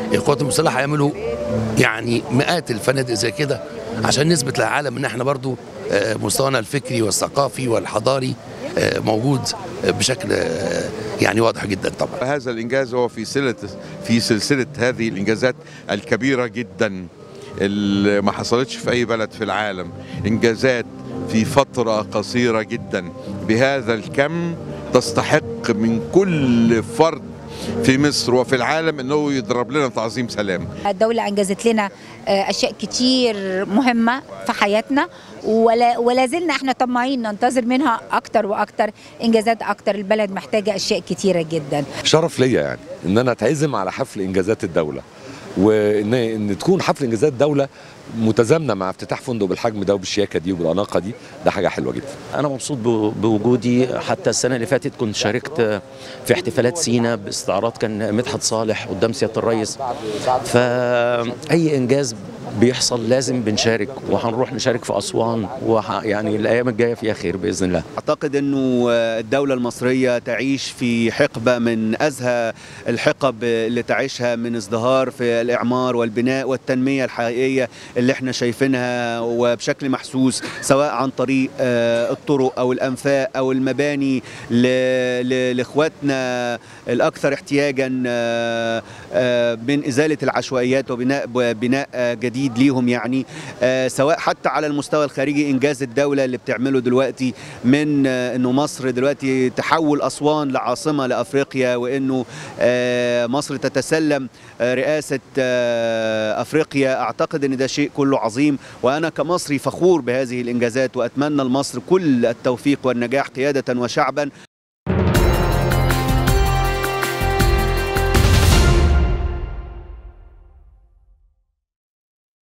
القوات المسلحه يعملوا يعني مئات الفنادق زي كده عشان نثبت للعالم ان احنا برضو آه، مستوانا الفكري والثقافي والحضاري آه، موجود بشكل آه، يعني واضح جدا طبعا هذا الانجاز هو في سلسله في سلسله هذه الانجازات الكبيره جدا اللي ما حصلتش في اي بلد في العالم انجازات في فتره قصيره جدا بهذا الكم تستحق من كل فرد في مصر وفي العالم انه يضرب لنا تعظيم سلام الدولة أنجزت لنا آه، أشياء كتير مهمة في حياتنا ولا, ولا زلنا احنا طماعين ننتظر منها أكتر وأكتر إنجازات أكتر البلد محتاجة أشياء كتيرة جدا شرف ليا يعني ان انا اتعزم على حفل انجازات الدوله وان ان تكون حفل انجازات الدوله متزامنه مع افتتاح فندق بالحجم ده وبالشياكه دي وبالاناقه دي ده حاجه حلوه جدا انا مبسوط ب- بوجودي حتى السنه اللي فاتت كنت شاركت في احتفالات سينا باستعراض كان مدحت صالح قدام سياده الرئيس فاي انجاز بيحصل لازم بنشارك وهنروح نشارك في اسوان وح يعني الايام الجايه فيها خير باذن الله أعتقد أنه الدولة المصرية تعيش في حقبة من أزهى الحقب اللي تعيشها من ازدهار في الإعمار والبناء والتنمية الحقيقية اللي احنا شايفينها وبشكل محسوس سواء عن طريق آه، الطرق أو الأنفاق أو المباني ل- ل- لإخواتنا الأكثر احتياجا آه، آه، من إزالة العشوائيات وبناء بناء آه، جديد ليهم يعني آه، سواء حتى على المستوى الخارجي إنجاز الدولة اللي بتعمله دلوقتي من آه، انه مصر دلوقتي تحول اسوان لعاصمه لافريقيا وانه آه، مصر تتسلم آه، رئاسه آه، افريقيا اعتقد ان ده شيء كله عظيم وانا كمصري فخور بهذه الانجازات واتمنى لمصر كل التوفيق والنجاح قياده وشعبا